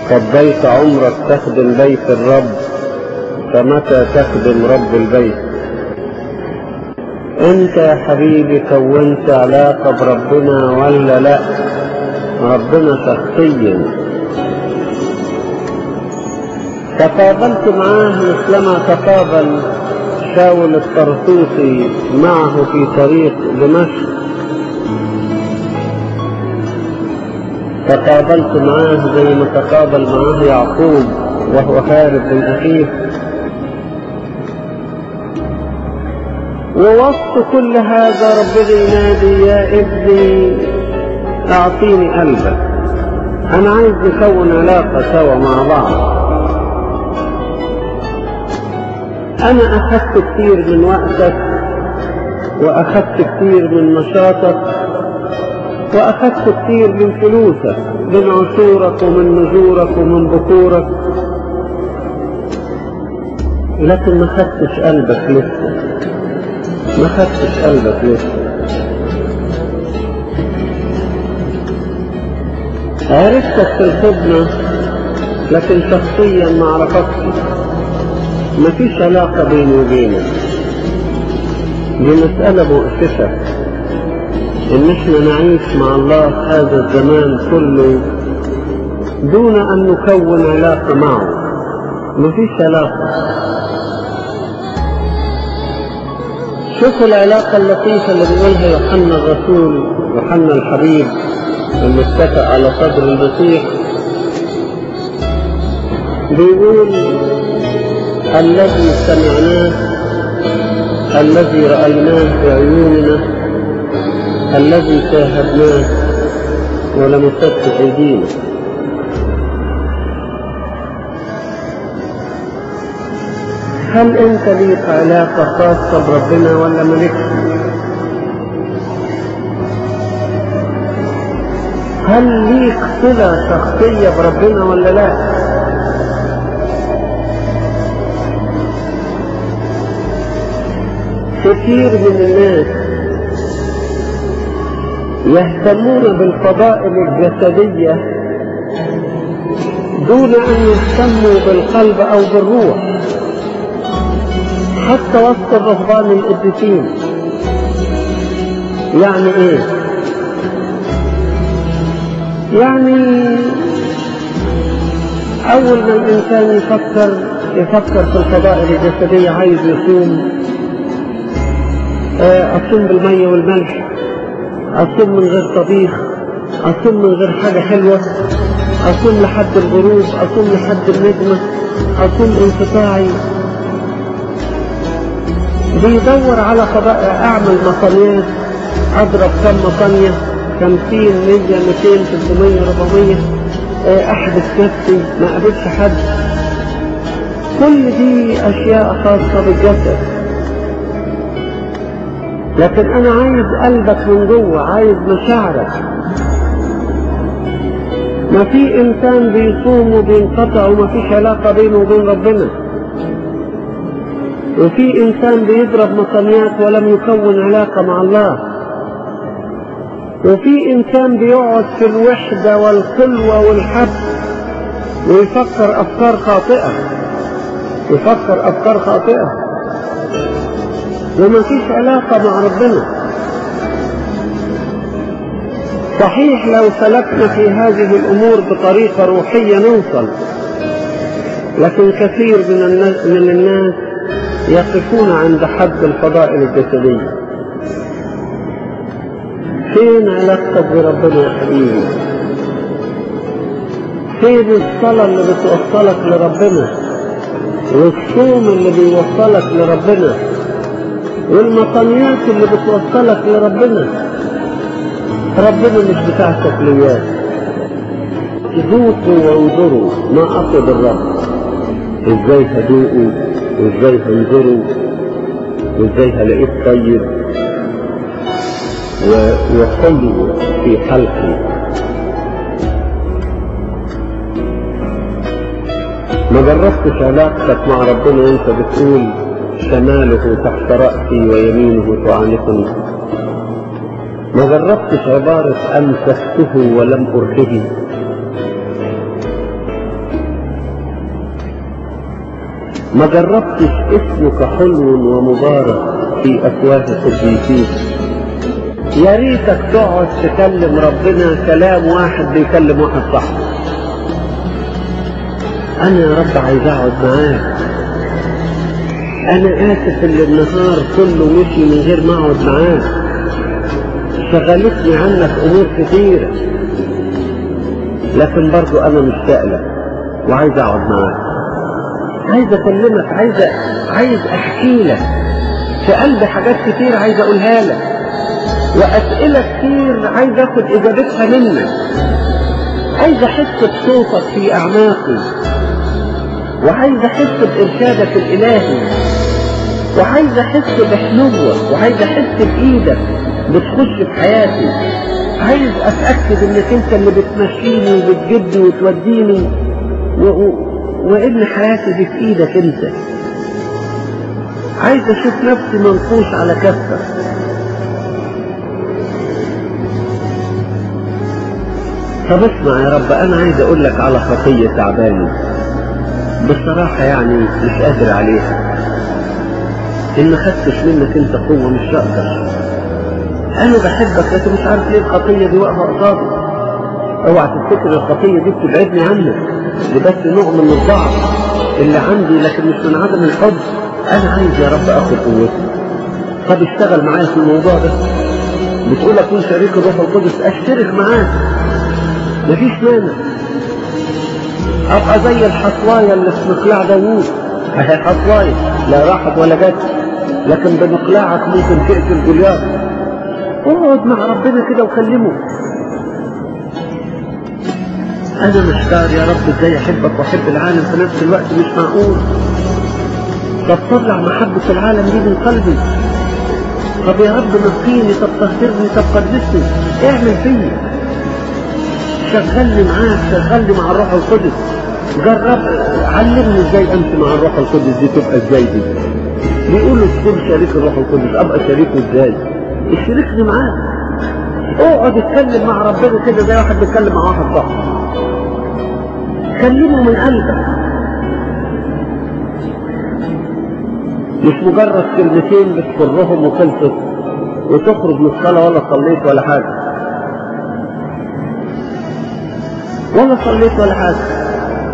قضيت عمرك تخدم بيت الرب فمتى تخدم رب البيت انت يا حبيبي كونت علاقة بربنا ولا لا ربنا شخصيا تقابلت معاه مثلما تقابل شاول الطرطوسي معه في طريق دمشق تقابلت معاه زي ما تقابل معاه يعقوب وهو هارب من أخيه ووسط كل هذا ربنا ينادي يا ابني اعطيني قلبك انا عايز نكون علاقة سوا مع بعض انا اخذت كتير من وقتك واخذت كتير من نشاطك واخذت كتير من فلوسك من عشورك ومن نزورك ومن بكورك لكن ما خدتش قلبك لسه ما خدتش قلبك لسه عرفتك في الخدمة لكن شخصيا ما عرفتش مفيش علاقة بيني وبينك دي مسألة مؤسفة إن إحنا نعيش مع الله هذا الزمان كله دون أن نكون علاقة معه مفيش علاقة شوفوا العلاقة اللطيفة اللي بيقولها يوحنا الرسول يوحنا الحبيب اللي اتكأ على صدر المسيح بيقول الذي سمعناه الذي رأيناه بعيوننا الذي شاهدناه ولمست أيدينا هل انت ليك علاقة خاصة بربنا ولا مالكش هل ليك صلة شخصية بربنا ولا لا كثير من الناس يهتمون بالفضائل الجسدية دون أن يهتموا بالقلب أو بالروح حتى وسط الرهبان القديسين يعني ايه يعني اول ما الانسان يفكر يفكر في الفضائل الجسدية عايز يصوم اصوم بالمية والملح اصوم من غير طبيخ اصوم من غير حاجة حلوة اصوم لحد الغروب اصوم لحد النجمة اصوم انقطاعي بيدور على فضاء اعمل مصانيات اضرب كم مصانية خمسين مية ميتين ستمية ربعمية احبس نفسي ما اقابلش حد كل دي اشياء خاصة بالجسد لكن انا عايز قلبك من جوه عايز مشاعرك ما في انسان بيصوم وبينقطع وما فيش علاقة بينه وبين ربنا وفي انسان بيضرب مصنيات ولم يكون علاقة مع الله وفي انسان بيقعد في الوحدة والخلوة والحبس ويفكر افكار خاطئة يفكر افكار خاطئة وما فيش علاقة مع ربنا صحيح لو سلكنا في هذه الامور بطريقة روحية نوصل لكن كثير من الناس, من الناس يقفون عند حد الفضائل الجسدية فين علاقتك بربنا يا حبيبي فين الصلاة اللي بتوصلك لربنا والصوم اللي بيوصلك لربنا والمطنيات اللي بتوصلك لربنا ربنا مش بتاع تقليات ذوقوا وانظروا ما أطلب الرب ازاي هدوقوا وازاي هنظروا وازاي هلاقيه طيب وحلو في حلقي ما جربتش علاقتك مع ربنا وانت بتقول شماله تحت رأسي ويمينه تعانقني ما جربتش عبارة أمسكته ولم أرده ما جربتش اسمك حلو ومبارك في افواه قديسيك يا ريتك تقعد تكلم ربنا كلام واحد بيكلم واحد صاحبه انا يا رب عايز اقعد معاك انا اسف اللي النهار كله مشي من غير ما اقعد معاك شغلتني عنك امور كثيرة لكن برضو انا مشتاق لك وعايز اقعد معاك عايز اكلمك عايز عايز احكي لك في قلبي حاجات كتير عايز اقولها لك واسئله كتير عايز اخد اجابتها منك عايز احس بصوتك في اعماقي وعايز احس بارشادك الالهي وعايز احس بحنوك وعايز احس بايدك بتخش في حياتي عايز اتاكد انك انت اللي بتمشيني وبتجدني وتوديني و... و... وان حياتي دي في ايدك انت عايز اشوف نفسي منقوش على كفك طب اسمع يا رب انا عايز اقول لك على خطية تعباني بصراحة يعني مش قادر عليها ان ما خدتش منك انت قوة مش هقدر انا بحبك لكن مش عارف ليه الخطية دي واقفة قصادي اوعى تفتكر الخطية دي بتبعدني عنك دي بس نوع من الضعف اللي عندي لكن مش من عدم الحب انا عايز يا رب اخد قوتي طب اشتغل معايا في الموضوع ده بتقول اكون شريك الروح القدس اشترك معاك مفيش مانع ابقى زي الحصوايه اللي في مقلاع داوود اهي حصوايه لا راحت ولا جت لكن بمقلاعك ممكن تقتل جولياث اقعد مع ربنا كده وكلمه انا محتار يا رب ازاي احبك واحب العالم في نفس الوقت مش معقول طب طلع محبة العالم دي من قلبي طب يا رب نقيني طب طهرني طب قدسني اعمل فيا شغلني معاك شغلني مع الروح القدس جرب علمني ازاي امشي مع الروح القدس دي تبقى ازاي دي بيقولوا تكون شريك الروح القدس ابقى شريكه ازاي اشركني معاك اقعد اتكلم مع ربنا كده زي واحد بيتكلم مع واحد صاحبه كلمه من قلبك مش مجرد كلمتين بتكرهم وخلصت وتخرج من الصلاة ولا صليت ولا حاجة ولا صليت ولا حاجة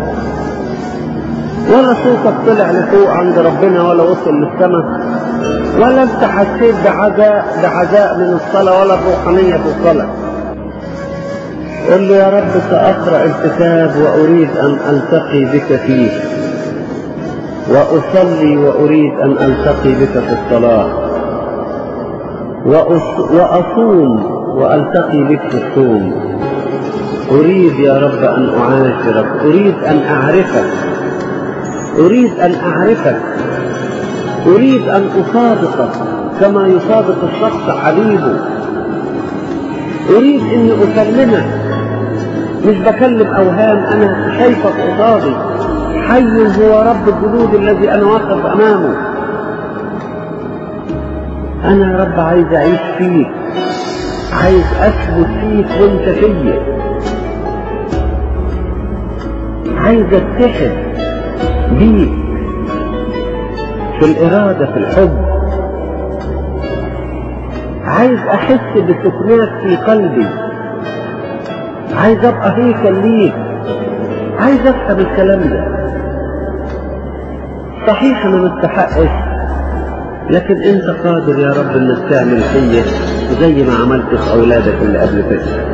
ولا صوتك طلع لفوق عند ربنا ولا وصل للسماء ولا انت حسيت بعزاء بعزاء من الصلاة ولا الروحانية في الصلاة قل له يا رب سأقرأ الكتاب وأريد أن ألتقي بك فيه وأصلي وأريد أن ألتقي بك في الصلاة وأص... وأصوم وألتقي بك في الصوم أريد يا رب أن أعاشرك أريد أن أعرفك أريد أن أعرفك أريد أن أصادقك كما يصادق الشخص حبيبه أريد أن أكلمك مش بكلم أوهام أنا شايفك قصادي حي هو رب الجنود الذي أنا واقف أمامه أنا يا رب عايز أعيش فيك عايز أثبت فيك وأنت فيا عايز أتحد بيك في الإرادة في الحب عايز أحس بسكنات في قلبي عايز أبقى هيكل ليك عايز أفهم الكلام ده صحيح أنا ما استحقش لكن أنت قادر يا رب إنك تعمل فيا زي ما عملت في أولادك اللي قبل كده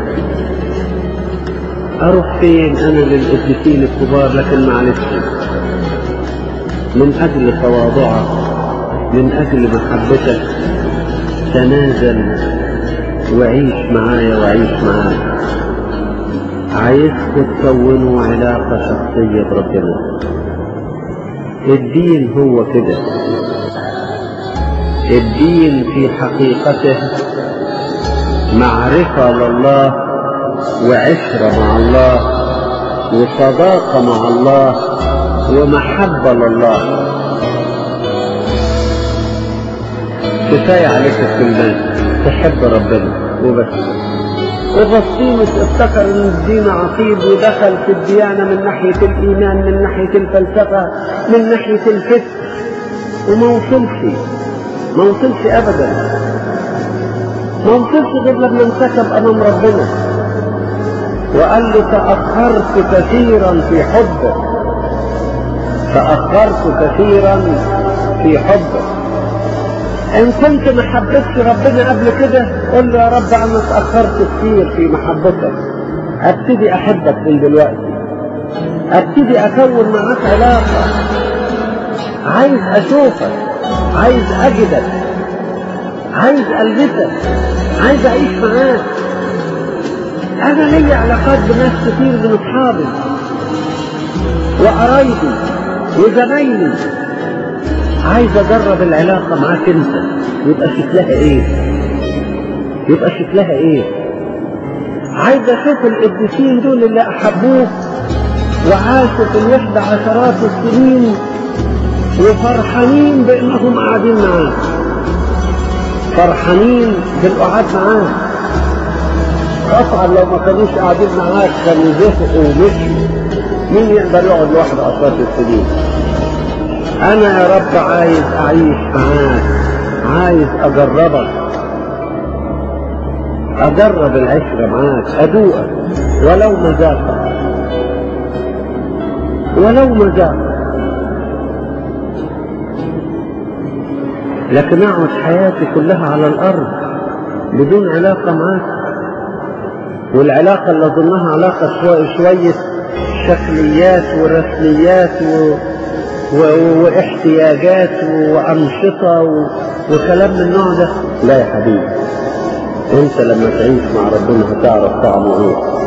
أروح فين أنا للقديسين الكبار لكن معلش من أجل تواضعك من أجل محبتك تنازل وعيش معايا وعيش معاك عايزكم تكونوا علاقة شخصية بربنا الدين هو كده الدين في حقيقته معرفة لله وعشرة مع الله وصداقة مع الله ومحبة لله كفاية عليك الكلمات تحب ربنا وبس وغسطينوس افتكر ان الدين عقيد ودخل في الديانة من ناحية الإيمان من ناحية الفلسفة من ناحية الفكر وما وصلش ما وصلش أبدا ما وصلش غير لما انسكب أمام ربنا وقال له تأخرت كثيرا في حبك تأخرت كثيرا في حبك إن كنت ما حبيتش ربنا قبل كده قل له يا رب أنا اتأخرت كتير في محبتك أبتدي أحبك من دلوقتي أبتدي أكون معاك علاقة عايز أشوفك عايز أجدك عايز ألبسك عايز أعيش معاك أنا لي علاقات بناس كتير من أصحابي وقرايبي وزمايلي عايز اجرب العلاقه معاك انت يبقى شكلها ايه يبقى شكلها ايه عايز اشوف القديسين دول اللي احبوك وعاشوا في الوحدة عشرات السنين وفرحانين بانهم قاعدين معاك فرحانين بالقعاد معاك طبعا لو ما كانوش قاعدين معاك كانوا زهقوا ومشوا مين يقدر يقعد لوحده عشرات السنين انا يا رب عايز اعيش معاك عايز اجربك اجرب العشرة معاك ادوقك ولو مذاقك ولو مذاقك لكن اقعد حياتي كلها على الارض بدون علاقة معاك والعلاقة اللي اظنها علاقة شوية شوية شكليات ورسميات و... و... واحتياجات وأنشطة و... وكلام من النوع ده لا يا حبيبي انت لما تعيش مع ربنا هتعرف طعمه ايه